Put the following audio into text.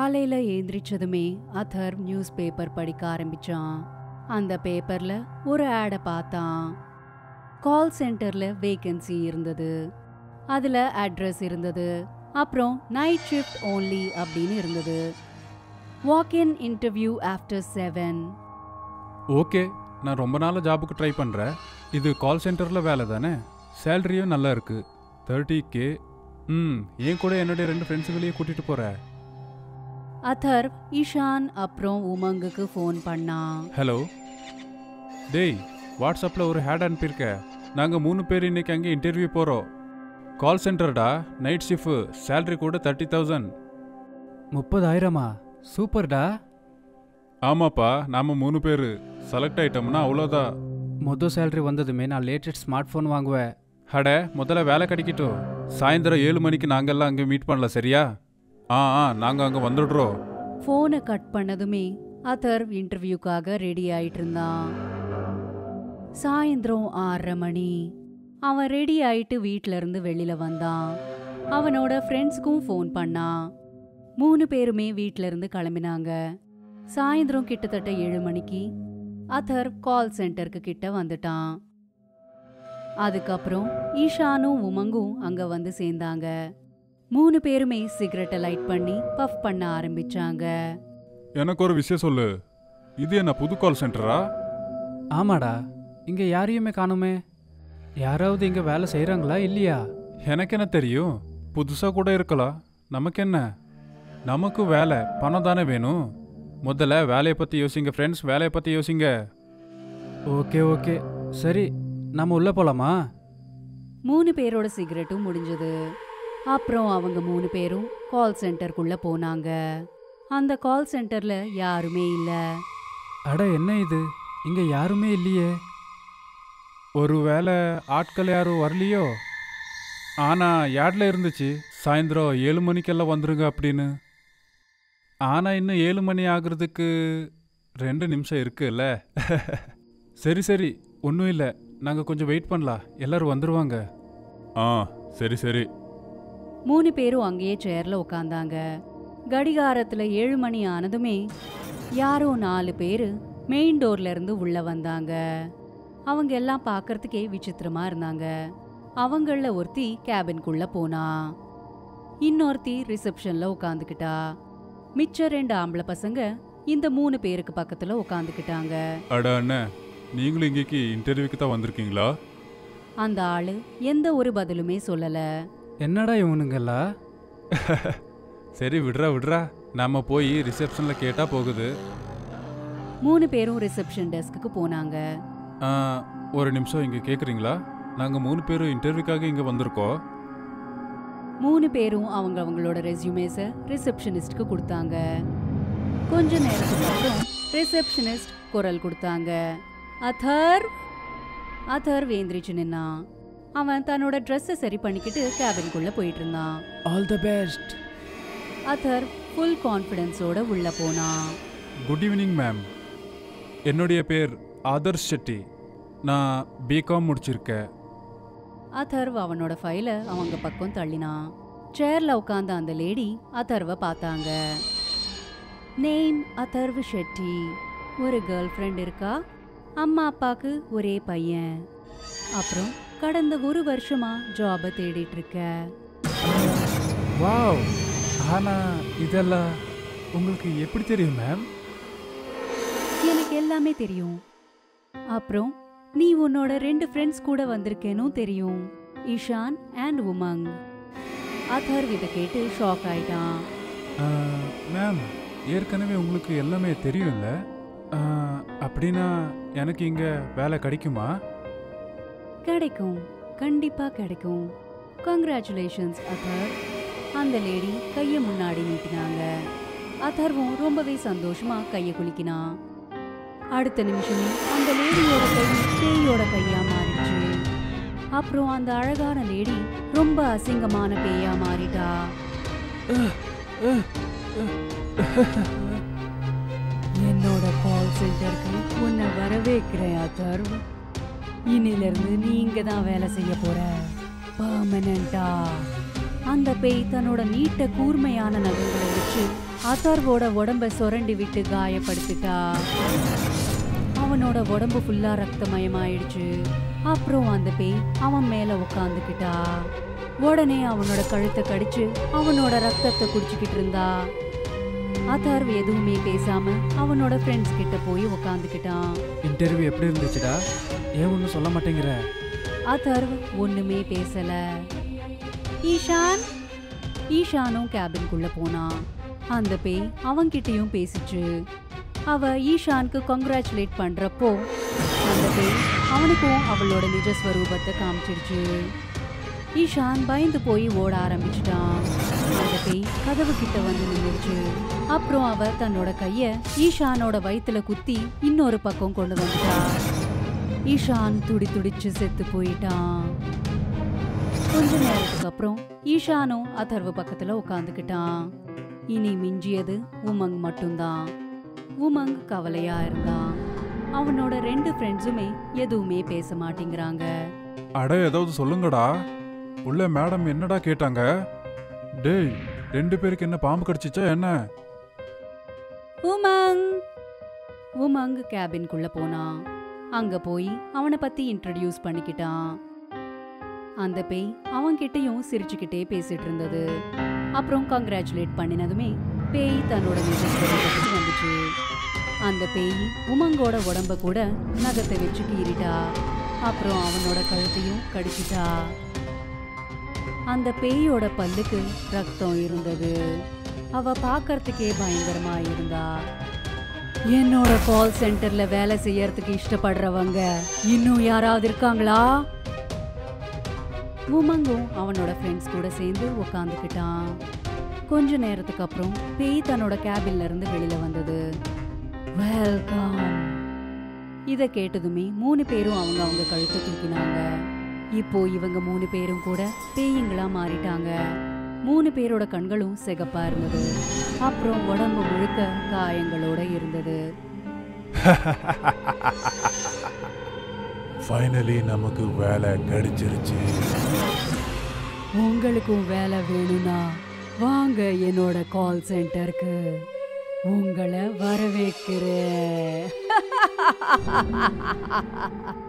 காலையில ஏந்திரிச்சதுமே other news paper படிக்க ஆரம்பிச்சான் அந்த பேப்பர்ல ஒரு ஆடை பார்த்தான் கால் சென்டர்ல வேகன்சி இருந்தது அதுல அட்ரஸ் இருந்தது அப்புறம் நைட் ஷிஃப்ட் ஓன்லி அப்படின்னு இருந்தது walk in interview after seven okay நான் ரொம்ப நாளாக ஜாபுக்கு ட்ரை பண்ணுறேன் இது கால் சென்டரில் வேலை தானே சேலரியும் நல்லா இருக்கு தேர்ட்டி கே ம் என் கூட என்னுடைய ரெண்டு ஃப்ரெண்ட்ஸுகளையும் கூட்டிகிட்டு போகிற அதர் ஈஷான் அப்புறம் உமங்குக்கு ஃபோன் பண்ணான் ஹலோ டேய் வாட்ஸ்அப்பில் ஒரு ஹேட் அனுப்பியிருக்க நாங்கள் மூணு பேர் இன்னைக்கு அங்கே இன்டர்வியூ போகிறோம் கால் சென்டர்டா நைட் ஷிஃப்ட் சேலரி கூட தேர்ட்டி தௌசண்ட் முப்பதாயிரமா சூப்பர்டா ஆமாப்பா நாம் மூணு பேர் செலக்ட் ஆயிட்டோம்னா அவ்வளோதான் மொதல் சேலரி வந்ததுமே நான் லேட்டஸ்ட் ஸ்மார்ட் ஃபோன் வாங்குவேன் அட முதல்ல வேலை கிடைக்கட்டும் சாயந்தரம் ஏழு மணிக்கு நாங்கெல்லாம் அங்கே மீட் பண்ணல சரியா ஆ ஆ நாங்கள் அங்கே வந்துடுறோம் ஃபோனை கட் பண்ணதுமே அதர் இன்டர்வியூக்காக ரெடி ஆயிட்டு இருந்தான் சாயந்தரம் ஆறரை மணி அவன் ரெடி ஆயிட்டு வீட்ல இருந்து வெளியில வந்தான் அவனோட ஃப்ரெண்ட்ஸ்க்கும் ஃபோன் பண்ணான் மூணு பேருமே வீட்ல இருந்து கிளம்பினாங்க சாயந்தரம் கிட்டத்தட்ட ஏழு மணிக்கு அதர் கால் சென்டருக்கு கிட்ட வந்துட்டான் அதுக்கப்புறம் ஈஷானும் உமங்கும் அங்க வந்து சேர்ந்தாங்க மூணு பேருமே சிகரெட்டை லைட் பண்ணி பஃப் பண்ண ஆரம்பிச்சாங்க எனக்கு ஒரு விஷயம் சொல்லு இது என்ன புது கால் சென்டரா ஆமாடா இங்கே யாரையுமே காணுமே யாராவது இங்கே வேலை செய்கிறாங்களா இல்லையா எனக்கு என்ன தெரியும் புதுசாக கூட இருக்கலாம் நமக்கு என்ன நமக்கு வேலை பணம் தானே வேணும் முதல்ல வேலையை பற்றி யோசிங்க ஃப்ரெண்ட்ஸ் வேலையை பற்றி யோசிங்க ஓகே ஓகே சரி நம்ம உள்ளே போகலாமா மூணு பேரோட சிகரெட்டும் முடிஞ்சது அப்புறம் அவங்க மூணு பேரும் கால் சென்டருக்குள்ள போனாங்க அந்த கால் சென்டர்ல யாருமே இல்ல அட என்ன இது இங்கே யாருமே இல்லையே ஒரு வேலை ஆட்கள் யாரும் வரலையோ ஆனால் யார்டில் இருந்துச்சு சாயந்தரம் ஏழு மணிக்கெல்லாம் வந்துருங்க அப்படின்னு ஆனால் இன்னும் ஏழு மணி ஆகுறதுக்கு ரெண்டு நிமிஷம் இருக்குல்ல சரி சரி ஒன்றும் இல்லை நாங்கள் கொஞ்சம் வெயிட் பண்ணலாம் எல்லாரும் வந்துருவாங்க ஆ சரி சரி மூணு பேரும் அங்கேயே சேர்ல உட்காந்தாங்க கடிகாரத்துல ஏழு மணி ஆனதுமே யாரோ நாலு பேரு மெயின் டோர்ல இருந்து உள்ள வந்தாங்க அவங்க எல்லாம் பார்க்கறதுக்கே விசித்திரமா இருந்தாங்க அவங்கள ஒருத்தி கேபின்குள்ள போனா இன்னொருத்தி ரிசப்ஷன்ல உட்காந்துக்கிட்டா மிச்ச ரெண்டு ஆம்பளை பசங்க இந்த மூணு பேருக்கு பக்கத்துல உட்காந்துக்கிட்டாங்க அட அண்ணன் நீங்களும் இங்கேக்கு இன்டர்வியூக்கு தான் வந்திருக்கீங்களா அந்த ஆளு எந்த ஒரு பதிலுமே சொல்லல என்னடா இவனுங்களா சரி விடுறா விடுறா நாம போய் ரிசப்ஷனில் கேட்டால் போகுது மூணு பேரும் ரிசப்ஷன் டெஸ்க்கு போனாங்க ஆ, ஒரு நிமிஷம் இங்கே கேட்குறீங்களா நாங்கள் மூணு பேரும் இன்டர்வியூக்காக இங்கே வந்திருக்கோம் மூணு பேரும் அவங்க அவங்களோட ரெஸ்யூமேஸை ரிசப்ஷனிஸ்ட்க்கு கொடுத்தாங்க கொஞ்ச நேரத்துக்கு அப்புறம் ரிசப்ஷனிஸ்ட் குரல் கொடுத்தாங்க அதர் அதர் வேந்திரிச்சு நின்னான் அவன் தன்னோட ட்ரெஸ்ஸை சரி பண்ணிக்கிட்டு கேபின்குள்ள போயிட்டு இருந்தான் all the best other full கான்ஃபிடென்ஸோட உள்ள போனான் குட் ஈவினிங் மேம் என்னுடைய பேர் ஆதர்ஷ் செட்டி நான் பிகாம் முடிச்சிருக்கேன் அதர்வ் அவனோட ஃபைலை அவங்க பக்கம் தள்ளினான் சேர்ல உட்கார்ந்த அந்த லேடி அதர்வ பார்த்தாங்க நேம் அதர்வ் ஷெட்டி ஒரு கேர்ள் ஃப்ரெண்ட் இருக்கா அம்மா அப்பாக்கு ஒரே பையன் அப்புறம் கடந்த ஒரு வருஷமா ஜாபை தேடிட்டு இருக்க வாவ் ஆனால் இதெல்லாம் உங்களுக்கு எப்படி தெரியும் மேம் எனக்கு எல்லாமே தெரியும் அப்புறம் நீ உன்னோட ரெண்டு ஃப்ரெண்ட்ஸ் கூட வந்திருக்கேனும் தெரியும் ஈஷான் அண்ட் உமங் அதர்வ் இதை கேட்டு ஷாக் ஆயிட்டான் மேம் ஏற்கனவே உங்களுக்கு எல்லாமே தெரியும்ல ஆ, அப்படின்னா எனக்கு இங்கே வேலை கிடைக்குமா கிடைக்கும் கண்டிப்பா கிடைக்கும் கங்க்ராச்சுலேஷன்ஸ் அதர் அந்த லேடி கைய முன்னாடி நீட்டினாங்க அதர்வும் ரொம்பவே சந்தோஷமா கைய குலுக்கினான் அடுத்த நிமிஷமே அந்த லேடியோட கை பேயோட கையா மாறிடுச்சு அப்புறம் அந்த அழகான லேடி ரொம்ப அசிங்கமான பேயா மாறிட்டா என்னோட கால் சென்டருக்கு உன்னை வரவேற்கிறேன் அதர்வ் இன்னில இருந்து நீ இங்க தான் வேலை செய்ய போற பர்மனண்டா அந்த பேய் தன்னோட நீட்ட கூர்மையான நகங்களை வச்சு அதர்வோட உடம்ப சுரண்டி விட்டு காயப்படுத்திட்டா அவனோட உடம்பு ஃபுல்லா ரத்தமயமாயிடுச்சு அப்புறம் அந்த பேய் அவன் மேல உட்காந்துக்கிட்டா உடனே அவனோட கழுத்தை கடிச்சு அவனோட ரத்தத்தை குடிச்சுக்கிட்டு இருந்தா அதர்வ் எதுவுமே பேசாம அவனோட ஃப்ரெண்ட்ஸ் கிட்ட போய் உட்காந்துக்கிட்டான் இன்டர்வியூ எப்படி இருந்துச்சுடா ஏன் ஒன்றும் சொல்ல மாட்டேங்கிற அதர்வ் ஒண்ணுமே பேசல ஈஷான் ஈஷானும் கேபின்குள்ள போனான் அந்த பேய் அவன்கிட்டயும் பேசிச்சு அவ ஈஷானுக்கு கங்க்ராச்சுலேட் பண்றப்போ அந்த பேய் அவனுக்கும் அவளோட நிஜ ஸ்வரூபத்தை காமிச்சிருச்சு ஈஷான் பயந்து போய் ஓட ஆரம்பிச்சிட்டான் அந்த பேய் கதவு கிட்ட வந்து நின்னுச்சு அப்புறம் அவ தன்னோட கைய ஈஷானோட வயித்துல குத்தி இன்னொரு பக்கம் கொண்டு வந்துட்டா ஈஷான் துடி துடிச்சு செத்து போயிட்டான் கொஞ்ச நேரத்துக்கு அப்புறம் ஈஷானும் அதர்வ பக்கத்துல உட்காந்துக்கிட்டான் இனி மிஞ்சியது உமங் மட்டும்தான் உமங் கவலையா இருந்தான் அவனோட ரெண்டு ஃப்ரெண்ட்ஸுமே எதுவுமே பேச மாட்டேங்கிறாங்க அட ஏதாவது சொல்லுங்கடா உள்ள மேடம் என்னடா கேட்டாங்க டேய் ரெண்டு பேருக்கு என்ன பாம்பு கடிச்சிச்சா என்ன உமங் உமங் கேபின்குள்ள போனான் அங்க போய் அவனை பத்தி இன்ட்ரடியூஸ் பண்ணிக்கிட்டான் அந்த பேய் அவன்கிட்டயும் சிரிச்சுக்கிட்டே பேசிட்டு இருந்தது அப்புறம் கங்க்ராச்சுலேட் பண்ணினதுமே பேய் தன்னோட நிஜஸ்வரூபத்துக்கு வந்துச்சு அந்த பேய் உமங்கோட உடம்ப கூட நகத்தை வச்சு கீறிட்டா அப்புறம் அவனோட கழுத்தையும் கடிச்சிட்டா அந்த பேயோட பல்லுக்கு ரத்தம் இருந்தது அவ பார்க்கறதுக்கே பயங்கரமா இருந்தா என்னோட கால் சென்டர்ல வேலை செய்யறதுக்கு இஷ்டப்படுறவங்க இன்னும் யாராவது இருக்காங்களா உமங்கும் அவனோட ஃப்ரெண்ட்ஸ் கூட சேர்ந்து உக்காந்துக்கிட்டான் கொஞ்ச நேரத்துக்கு அப்புறம் பேய் தன்னோட கேபின்ல இருந்து வெளியில வந்தது வெல்கம் இத கேட்டதுமே மூணு பேரும் அவங்க அவங்க கழுத்தை தூக்கினாங்க இப்போ இவங்க மூணு பேரும் கூட பேய்ங்களா மாறிட்டாங்க மூணு பேரோட கண்களும் சிகப்பா இருந்தது அப்புறம் உடம்பு முழுக்க காயங்களோட இருந்தது ஃபைனலி நமக்கு வேலை கிடைச்சிருச்சு உங்களுக்கும் வேலை வேணும்னா வாங்க என்னோட கால் சென்டருக்கு உங்களை வரவேற்கிறேன்